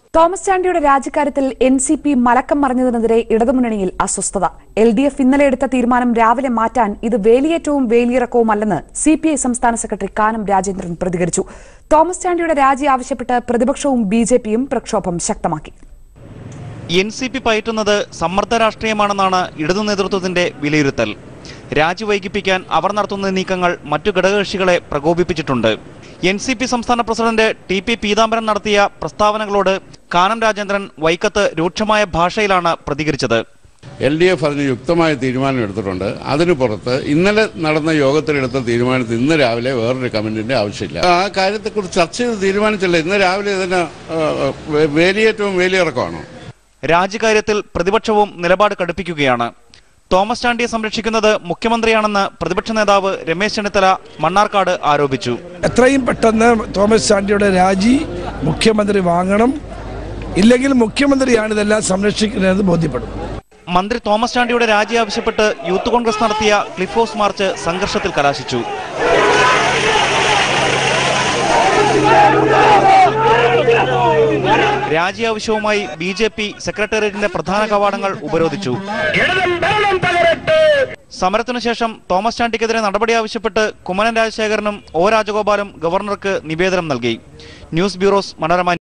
Thomas ചാണ്ടിയുടെ രാജിക്കാര്യത്തിൽ N C P മലക്കം മറിഞ്ഞതിനെതിരെ ഇടതുമുന്നണിയിൽ അസ്വസ്ഥത എൽ ഡി എഫ് ഇന്നലെ എടുത്ത തീരുമാനം രാവിലെ മാറ്റാൻ ഇത് വേലിയേറ്റവും വേലിയിറക്കവുമല്ലെന്ന് സി പി ഐ സംസ്ഥാന സെക്രട്ടറി കാനം രാജേന്ദ്രൻ പ്രതികരിച്ചു തോമസ് ചാണ്ടിയുടെ രാജി ആവശ്യപ്പെട്ട് പ്രതിപക്ഷവും ബി ജെ പിയും പ്രക്ഷോഭം ശക്തമാക്കി എൻ സി പി പയറ്റുന്നത് സമ്മർദ്ദ രാഷ്ട്രീയമാണെന്നാണ് ഇടതു നേതൃത്വത്തിന്റെ വിലയിരുത്തൽ രാജി വൈകിപ്പിക്കാൻ അവർ നടത്തുന്ന നീക്കങ്ങൾ മറ്റു ഘടകകക്ഷികളെ പ്രകോപിപ്പിച്ചിട്ടുണ്ട് എൻ സി പി സംസ്ഥാന പ്രസിഡന്റ് ടി പി പീതാംബരൻ നടത്തിയ പ്രസ്താവനകളോട് കാനം രാജേന്ദ്രൻ വൈക്കത്ത് രൂക്ഷമായ ഭാഷയിലാണ് പ്രതികരിച്ചത് എൽ ഡി എഫ് അതിന് യുക്തമായ തീരുമാനം എടുത്തിട്ടുണ്ട് അതിന് പുറത്ത് ഇന്നലെ നടന്ന യോഗത്തിലെടുത്ത തീരുമാനത്തിൽ ഇന്ന് രാവിലെ വേറൊരു കമന്റിന്റെ ആവശ്യമില്ല ആ കാര്യത്തെക്കുറിച്ച് ചർച്ച ചെയ്ത് തീരുമാനിച്ചില്ല ഇന്ന് രാവിലെ ഇതിന് ആ, വേ- വേലിയേറ്റവും വേലിയിറക്കമാണോ രാജിക്കാര്യത്തിൽ പ്രതിപക്ഷവും നിലപാട് കടുപ്പിക്കുകയാണ് തോമസ് ചാണ്ടിയെ സംരക്ഷിക്കുന്നത് മുഖ്യമന്ത്രിയാണെന്ന് പ്രതിപക്ഷ നേതാവ് രമേശ് ചെന്നിത്തല മണ്ണാർക്കാട് ആരോപിച്ചു എത്രയും പെട്ടെന്ന് തോമസ് ചാണ്ടിയുടെ രാജി മുഖ്യമന്ത്രി വാങ്ങണം ഇല്ലെങ്കിൽ മുഖ്യമന്ത്രിയാണ് ഇതെല്ലാം സംരക്ഷിക്കുന്നതെന്ന് ബോധ്യപ്പെടും മന്ത്രി തോമസ് ചാണ്ടിയുടെ രാജി ആവശ്യപ്പെട്ട് യൂത്ത് കോൺഗ്രസ് നടത്തിയ ക്ലിഫ് ഹൗസ് മാർച്ച് സംഘർഷത്തിൽ കലാശിച്ചു രാജി ആവശ്യവുമായി ബി ജെ പി സെക്രട്ടേറിയറ്റിന്റെ പ്രധാന കവാടങ്ങൾ ഉപരോധിച്ചു സമരത്തിനു ശേഷം തോമസ് ചാണ്ടിക്കെതിരെ നടപടി ആവശ്യപ്പെട്ട് കുമ്മനം രാജശേഖരനും ഒ രാജഗോപാലും ഗവർണർക്ക് നിവേദനം നൽകി ന്യൂസ് ബ്യൂറോസ് മനോരമ